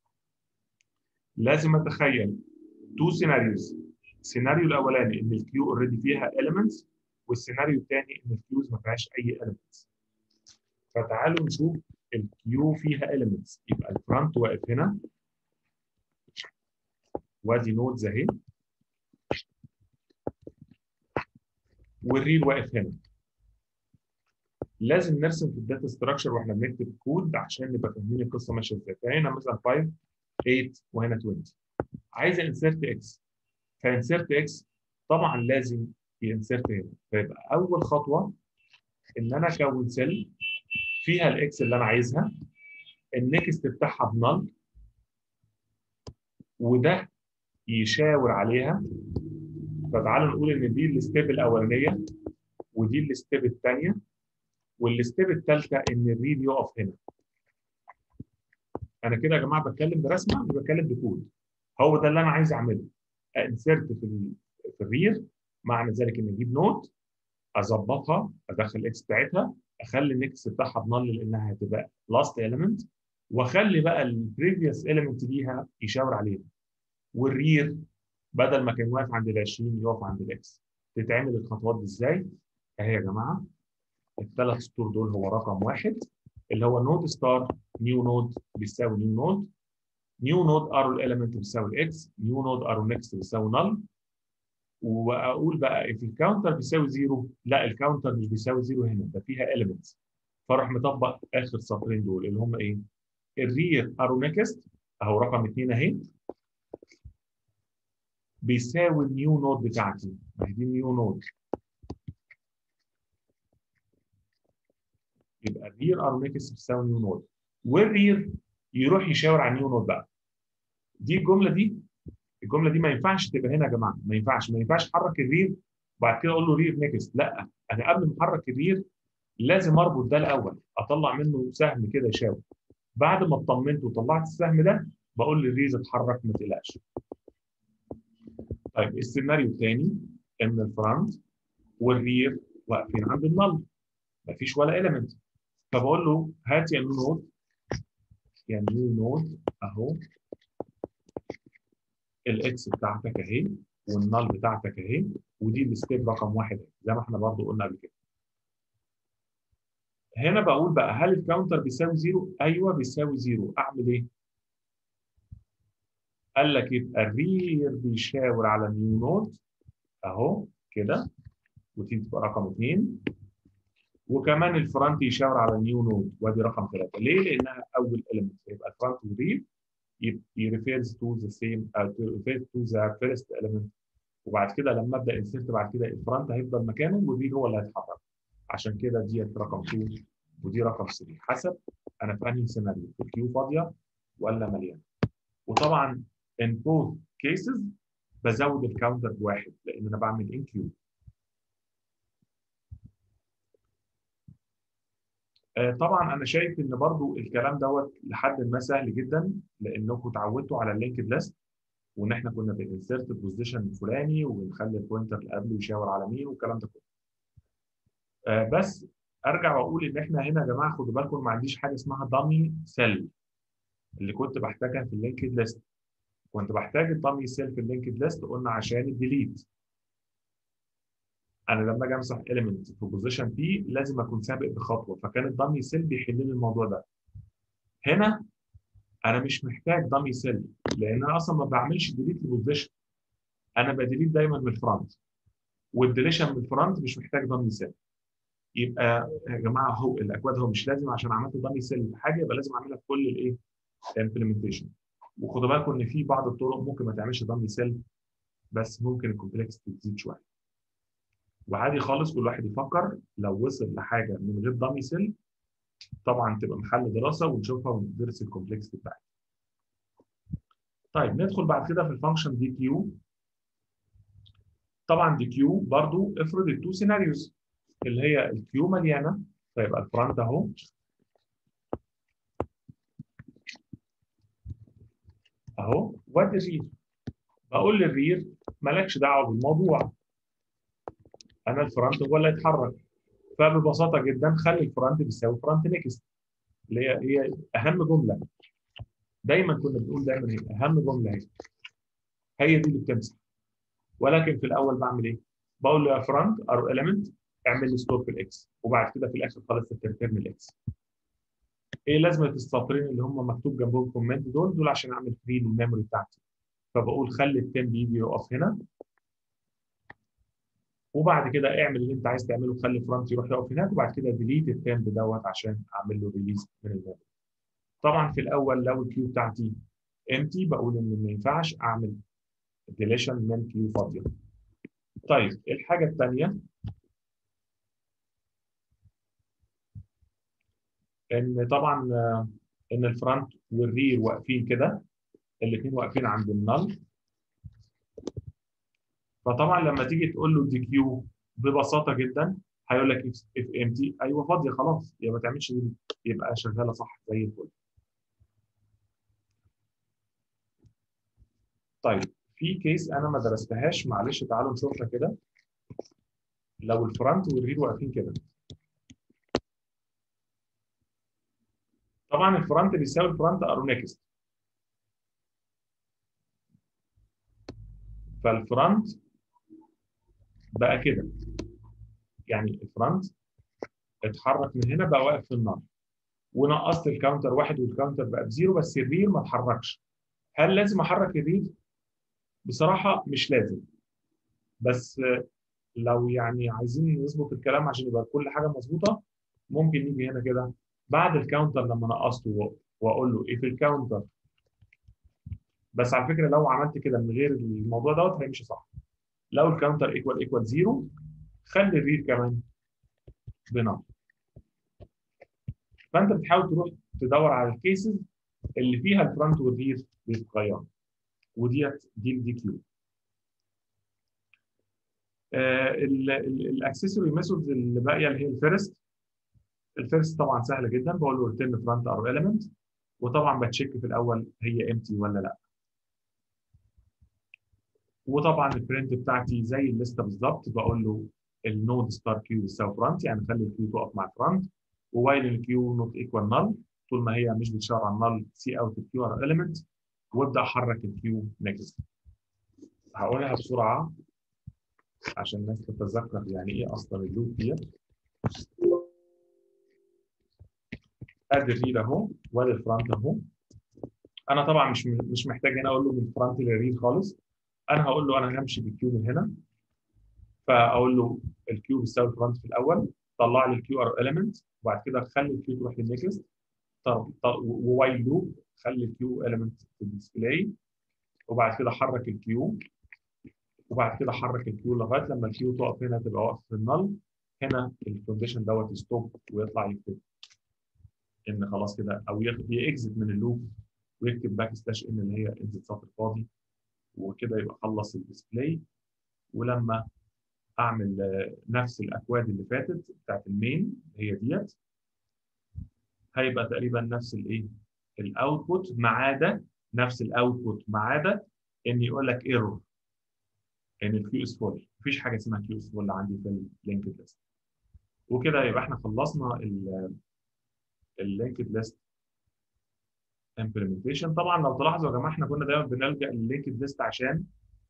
لازم اتخيل تو سيناريوز السيناريو الاولاني ان الكيو اوريدي فيها elements والسيناريو الثاني ان الكيوز ما فيهاش اي elements فتعالوا نشوف الكيو فيها elements يبقى الفرونت واقف هنا وادي نودز اهي والريل واقف هنا لازم نرسم في الداتا ستراكشر واحنا بنكتب كود عشان نبقى فاهمين القصه ماشيه ازاي فهنا مثلا 5 8 وهنا 20 عايز انسرت اكس فانسرت اكس طبعا لازم ينسرت هنا فيبقى اول خطوه ان انا اكون سيل فيها الاكس اللي انا عايزها النكست بتاعها بنل وده يشاور عليها فتعالوا نقول ان دي الستيب الاولانيه ودي الستيب الثانيه والستيب الثالثه ان الريد يقف هنا انا كده يا جماعه بتكلم برسمه مش بتكلم بكود هو ده اللي انا عايز اعمله انسرت في ال في الرير معنى ذلك ان اجيب نوت اظبطها ادخل الاكس بتاعتها اخلي النكست بتاعها بنل لانها هتبقى لاست اليمنت واخلي بقى البريفيوس اليمنت ليها يشاور عليها والرير بدل ما كان واقف عند ال 20 يقف عند الاكس تتعمل الخطوات دي ازاي؟ اهي يا جماعه الثلاث سطور دول هو رقم واحد اللي هو نود ستار نيو نود بيساوي نيو نود نيو نود ارو اليمنت بيساوي الاكس نيو نود ارو نكست بيساوي نل واقول بقى if الكاونتر بيساوي زيرو لا الكاونتر مش بيساوي زيرو هنا ده فيها elements فاروح مطبق اخر سطرين دول اللي هم ايه؟ الرير ارو نكست اهو رقم اثنين اهي بيساوي النيو نود بتاعتي دي نيو نود يبقى الرير ارو نكست بيساوي نيو نود والرير يروح يشاور على نيو نود بقى دي الجمله دي الجمله دي ما ينفعش تبقى هنا يا جماعه ما ينفعش ما ينفعش احرك الرير وبعد كده اقول له رير نيكست لا انا قبل ما احرك الرير لازم اربط ده الاول اطلع منه سهم كده يشاور بعد ما اطمنت وطلعت السهم ده بقول للرير اتحرك ما تقلقش طيب السيناريو الثاني ان الفرونت والرير واقفين عند النل مفيش ولا اليمنت فبقول له هات يا نيو نود يا نيو نود اهو الاكس بتاعتك اهي والنال بتاعتك اهي ودي الستيب رقم واحد زي ما احنا برضو قلنا قبل كده. هنا بقول بقى هل الكاونتر بيساوي زيرو؟ ايوه بيساوي زيرو، اعمل ايه؟ قال لك يبقى الرير بيشاور على نيو نود اهو كده ودي تبقى رقم اثنين وكمان الفرونت يشاور على نيو نود وادي رقم ثلاثه، ليه؟ لانها اول اليمنت يبقى الفرونت والرير refers to the same uh, refers to the first element وبعد كده لما ابدا انسرت بعد كده الفرونت هيفضل مكانه والريل هو اللي هيتحرك عشان كده دي رقم 2 ودي رقم 3 حسب انا في انهي سيناريو في الكيو فاضيه ولا مليانه وطبعا in both cases بزود الكاونتر بواحد لان انا بعمل ان كيو طبعا انا شايف ان برضو الكلام دوت لحد ما سهل جدا لانكم اتعودتوا على اللينكد ليست وان احنا كنا بنسرت البوزيشن الفلاني وبنخلي البوينتر اللي قبله يشاور على مين والكلام ده كله. بس ارجع واقول ان احنا هنا يا جماعه خدوا بالكم ما عنديش حاجه اسمها دامي سيل اللي كنت بحتاجها في اللينكد ليست. كنت بحتاج الدامي سيل في اللينكد ليست قلنا عشان الديليت. انا لما اجي امسح اليمنت في بوزيشن بي لازم اكون سابق بخطوه فكان الدامي سيل بيحل لي الموضوع ده هنا انا مش محتاج دامي سيل لان انا اصلا ما بعملش ديليت لبوزيشن انا بديليت دايما من الفرونت والديليشن من الفرونت مش محتاج دامي سيل يبقى يا جماعه هو الاكواد هو مش لازم عشان عملت دامي سيل في حاجه يبقى لازم اعملها في كل الايه امبلمنتيشن وخدوا بالكم ان في بعض الطرق ممكن ما تعملش دامي سيل بس ممكن الكومبلكسيتي تزيد شويه وعادي خالص كل واحد يفكر لو وصل لحاجه من غير دامي سيل طبعا تبقى محل دراسه ونشوفها وندرس الكومبلكسيتي بتاعتها. طيب ندخل بعد كده في الفانكشن دي كيو. طبعا دي كيو برضو افرض التو سيناريوز اللي هي الكيو مليانه فيبقى الفرونت اهو اهو وادي الرير بقول للرير مالكش دعوه بالموضوع انا الفرونت هو اللي هيتحرك فببساطه جدا خلي الفرونت بيساوي فرونت نيكست اللي هي هي اهم جمله دايما كنا بنقول دايما هي اهم جمله هي هي دي اللي بتمسح ولكن في الاول بعمل ايه؟ بقول له يا فرونت ار اليمنت اعمل لي ستور في الاكس وبعد كده في الاخر خالص ترترن الاكس ايه لازمه السطرين اللي هم مكتوب جنبهم كومنت دول دول عشان اعمل فري للميموري بتاعتي فبقول خلي التيم بيجي يقف هنا وبعد كده اعمل اللي انت عايز تعمله خلي فرونت يروح يقف هناك وبعد كده ديليت التيم دوت عشان اعمل له ريليز من الميموري طبعا في الاول لو الكيو بتاعتي امتي بقول ان ما ينفعش اعمل ديليشن من كيو فاضيه طيب الحاجه الثانيه ان طبعا ان الفرونت والرير واقفين كده الاثنين واقفين عند النل فطبعا لما تيجي تقول له دي كيو ببساطه جدا هيقول لك اف ام تي ايوه فاضيه خلاص يبقى ما تعملش دي يبقى شغاله صح زي الفل طيب في كيس انا ما درستهاش معلش تعالوا نشوفها كده لو الفرونت والرير واقفين كده طبعا الفرونت بيساوي الفرونت ارو نيكست فالفرونت بقى كده يعني الفرونت اتحرك من هنا بقى واقف في النار ونقصت الكاونتر واحد والكاونتر بقى بزيرو بس الرير ما اتحركش هل لازم احرك الرير؟ بصراحه مش لازم بس لو يعني عايزين نظبط الكلام عشان يبقى كل حاجه مظبوطه ممكن نيجي هنا كده بعد الكاونتر لما نقصته واقول له ايه في الكاونتر بس على فكره لو عملت كده من غير الموضوع دوت هيمشي صح لو الكاونتر ايكوال ايكوال زيرو خلي الرير كمان بنار فانت بتحاول تروح تدور على الكيسز اللي فيها الفرونت والرير بيتغيروا وديت دي الدي كيو الاكسسوري ميثودز اللي باقيه اللي هي الفيرست الفيرست طبعا سهله جدا بقول له ريتيرن فرونت ارو اليمنت وطبعا بتشيك في الاول هي امتي ولا لا وطبعا البرنت بتاعتي زي الليسته بالظبط بقول له النود ستار كيو بيساوي فرونت يعني خلي الكيو تقف مع فرونت ووايل الكيو نوت ايكوال نل طول ما هي مش بتشاور على النل سي اوت الكيو ار اليمنت وابدا احرك الكيو نيكست هقولها بسرعه عشان الناس تتذكر يعني ايه اصلا اللوب ديت ادي الريل اهو وادي الفرونت اهو انا طبعا مش مش محتاج هنا اقول له من الفرونت للريل خالص انا هقول له انا همشي بالكيو من هنا فاقول له الكيو بيساوي الفرونت في الاول طلع لي الكيو ار اليمنت وبعد كده خلي الكيو تروح للنكست ووايل لوب خلي الكيو اليمنت في الديسبلاي وبعد كده حرك الكيو وبعد كده حرك الكيو لغايه لما الكيو تقف هنا تبقى واقفه في النل هنا الكونديشن دوت ستوب ويطلع يكتب ان خلاص كده او يكزت من اللوب ويكتب باك سلاش ان اللي هي انزل سطر فاضي وكده يبقى خلص الديسبلاي ولما اعمل نفس الاكواد اللي فاتت بتاعت المين هي ديت هيبقى تقريبا نفس الايه الاوتبوت ما عدا نفس الاوتبوت ما عدا ان يقول لك ايرور ان الكيو اس فول مفيش حاجه اسمها كيو اس فول عندي في اللينكد ليست وكده يبقى احنا خلصنا اللينكد ليست امبلمنتيشن طبعا لو تلاحظوا يا جماعه احنا كنا دايما بنلجا لللينكد ليست عشان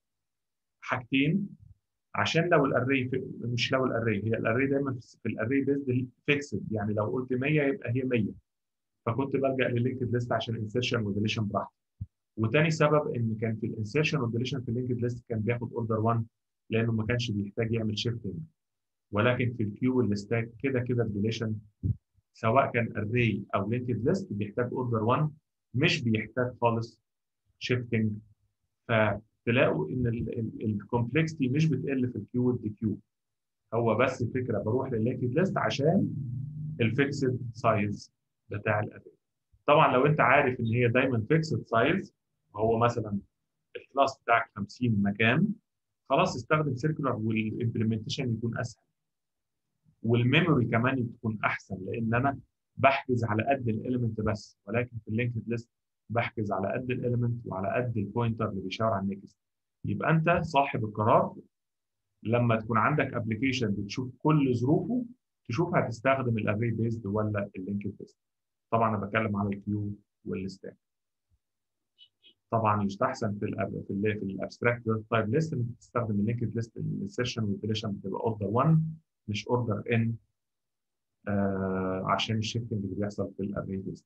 حاجتين عشان لو الاري مش لو الاري هي الاري دايما في الاري بيزد فيكسد يعني لو قلت 100 يبقى هي 100 فكنت بلجا لللينكد ليست عشان انسيرشن وديليشن براحتي وتاني سبب ان كان في الانسيرشن والديليشن في اللينكد ليست كان بياخد اوردر 1 لانه ما كانش بيحتاج يعمل شيفتنج ولكن في الكيو والستاك كده كده الديليشن سواء كان اري او لينكد ليست بيحتاج اوردر 1 مش بيحتاج خالص شيفتنج فتلاقوا ان الكومبلكسيتي مش بتقل في الكيو والدي كيو هو بس الفكره بروح لللينكد ليست عشان الفيكسد سايز بتاع الاري طبعا لو انت عارف ان هي دايما فيكسد سايز وهو مثلا الكلاس بتاعك 50 مكان خلاص استخدم سيركولار والامبلمنتيشن يكون اسهل والميموري كمان تكون احسن لان انا بحجز على قد الاليمنت بس ولكن في اللينكد ليست بحجز على قد الاليمنت وعلى قد البوينتر اللي بيشاور على النكست يبقى انت صاحب القرار لما تكون عندك ابلكيشن بتشوف كل ظروفه تشوف هتستخدم الاري بيزد ولا اللينكد ليست طبعا انا بتكلم على الكيو والستاك طبعا يستحسن في ال في ال في الابستراكت تايب ليست انك تستخدم اللينكد ليست السيشن والديليشن بتبقى اوردر 1 مش اوردر ان آه عشان الشيفتنج اللي بيحصل في الاري ليست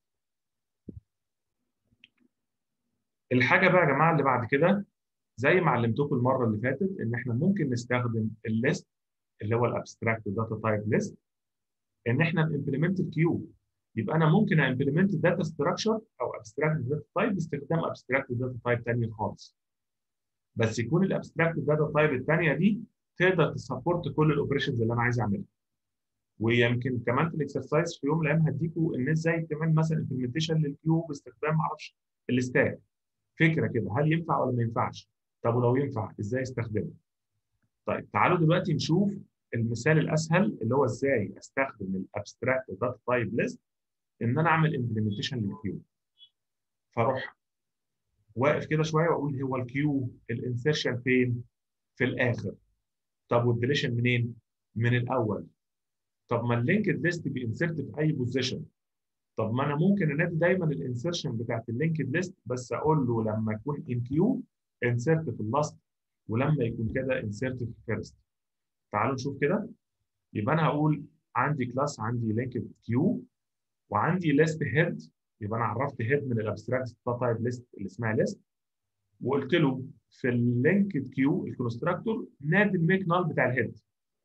الحاجه بقى يا جماعه اللي بعد كده زي ما علمتكم المره اللي فاتت ان احنا ممكن نستخدم الليست اللي هو الابستراكت داتا تايب ليست ان احنا نمبلمنت الكيو يبقى انا ممكن امبلمنت داتا ستراكشر او ابستراكت داتا تايب باستخدام ابستراكت داتا تايب ثانيه خالص بس يكون الابستراكت داتا تايب الثانيه دي تقدر تسبورت كل الاوبريشنز اللي انا عايز اعملها ويمكن كمان في الاكسرسايز في يوم من الايام هديكوا ان ازاي تعمل مثلا امبلمنتيشن للكيو باستخدام معرفش الستاك فكره كده هل ينفع ولا ما ينفعش؟ طب ولو ينفع ازاي استخدمه؟ طيب تعالوا دلوقتي نشوف المثال الاسهل اللي هو ازاي استخدم الابستراكت داتا تايب ليست ان انا اعمل امبلمنتيشن للكيو فاروح واقف كده شويه واقول هو الكيو الانسيرشن فين؟ في الاخر طب والديليشن منين؟ من الاول طب ما اللينكد ليست بينسرت في اي بوزيشن طب ما انا ممكن انادي دايما الانسرشن بتاعت اللينكد ليست بس اقول له لما يكون ان كيو انسرت في اللاست ولما يكون كده انسرت في الفيرست تعالوا نشوف كده يبقى انا هقول عندي كلاس عندي لينكد كيو وعندي ليست هيد يبقى انا عرفت هيد من الابستراكت تايب ليست اللي اسمها ليست وقلت له في اللينكد كيو الكونستراكتور نادي الميك نال بتاع الهيد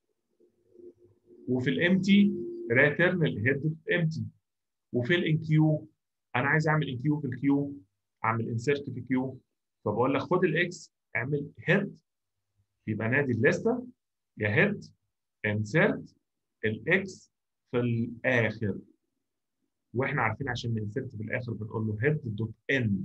وفي الامتي ريتيرن الهيد امتي وفي الانكيو انا عايز اعمل انكيو في الكيو اعمل انسيرت في كيو فبقول لك خد الاكس اعمل هيد يبقى نادي الليسته يا هيد انسيرت الاكس في الاخر واحنا عارفين عشان ننسرت في الاخر بنقول له هيد دوت اند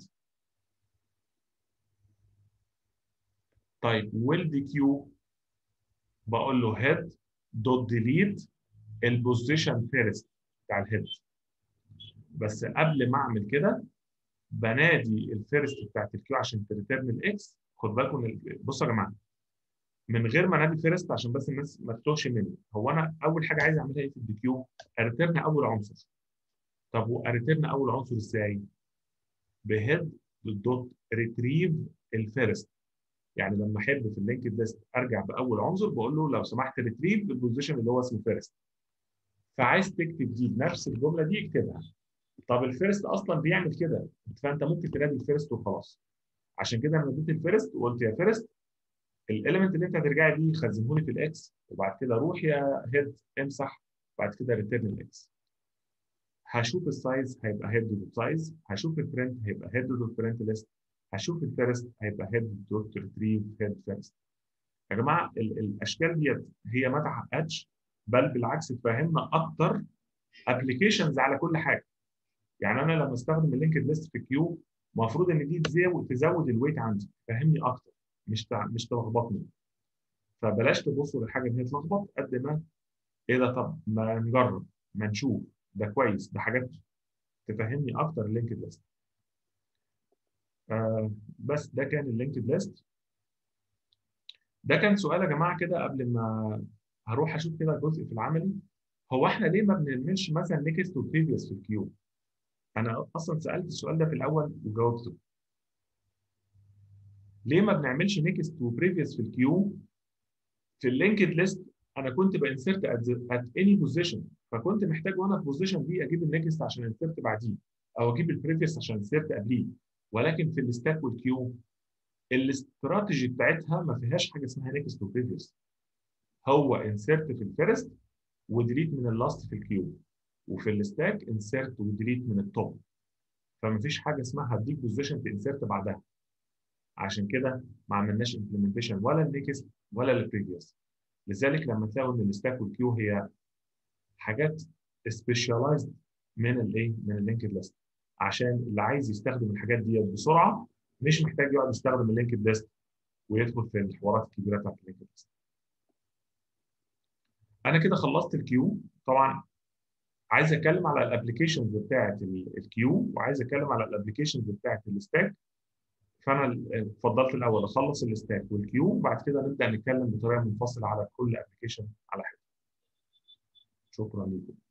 طيب والدي كيو بقول له هيد دوت ديليت البوزيشن فيرست بتاع الهيد بس قبل ما اعمل كده بنادي الفيرست بتاعت الكيو عشان تريتيرن الاكس خد بالكم من بصوا يا جماعه من غير ما انادي فيرست عشان بس الناس ما تتوهش مني هو انا اول حاجه عايز اعملها ايه في الديكيو اريتيرن اول عنصر طب واريتيرن اول عنصر ازاي بهيد دوت ريتريف الفيرست يعني لما احب في اللينكد ليست ارجع باول عنصر بقول له لو سمحت ريتريف البوزيشن اللي هو اسمه فيرست فعايز تكتب دي بنفس الجمله دي اكتبها طب الفيرست اصلا بيعمل كده فانت ممكن تنادي الفيرست وخلاص عشان كده انا اديت الفيرست وقلت يا فيرست الاليمنت اللي انت هترجعي بيه خزنه لي في الاكس وبعد كده روح يا هيد امسح بعد كده ريتيرن الاكس هشوف السايز هيبقى هيد دوت سايز هشوف البرنت هيبقى هيد دوت برنت ليست هشوف الفيرست هيبقى هيد دوت ريتريف هيد فيرست يا جماعه ال الاشكال ديت هي ما تعقدش بل بالعكس تفهمنا اكتر ابلكيشنز على كل حاجه يعني انا لما استخدم اللينكد ليست في كيو المفروض ان دي تزود تزود الويت عندي تفهمني اكتر مش تع... مش تلخبطني فبلاش تبصوا للحاجه ان هي تلخبط قد ما ايه ده طب ما نجرب ما نشوف ده كويس ده حاجات تفهمني اكتر اللينكد ليست آه بس ده كان اللينكد ليست ده كان سؤال يا جماعه كده قبل ما هروح اشوف كده جزء في العملي هو احنا ليه ما بنعملش مثلا نيكست وبريفيوس في الكيو انا اصلا سالت السؤال ده في الاول وجاوبته ليه ما بنعملش نيكست وبريفيوس في الكيو في اللينكد ليست انا كنت بانسرت ات اني بوزيشن فكنت محتاج وانا في البوزيشن دي اجيب النيكست عشان انسرت بعديه او اجيب البريفيوس عشان انسرت قبليه ولكن في الستاك والكيو الاستراتيجي بتاعتها ما فيهاش حاجه اسمها نيكست وبريفيوس هو انسرت في الفيرست وديليت من اللاست في الكيو وفي الستاك انسرت وديليت من التوب فما فيش حاجه اسمها هديك بوزيشن تنسرت بعدها عشان كده ما عملناش امبلمنتيشن ولا النيكست ولا البريفيوس لذلك لما تلاقوا ان الستاك والكيو هي حاجات سبيشاليزد من الايه من اللينكد ليست عشان اللي عايز يستخدم الحاجات ديت بسرعه مش محتاج يقعد يستخدم اللينكد ليست ويدخل في الحوارات الكبيره بتاعت اللينكد ليست انا كده خلصت الكيو طبعا عايز اتكلم على الابلكيشنز بتاعت الكيو وعايز اتكلم على الابلكيشنز بتاعت الستاك فانا فضلت الاول اخلص الستاك والكيو وبعد كده نبدا نتكلم بطريقه منفصله على كل ابلكيشن على حده شكرا لكم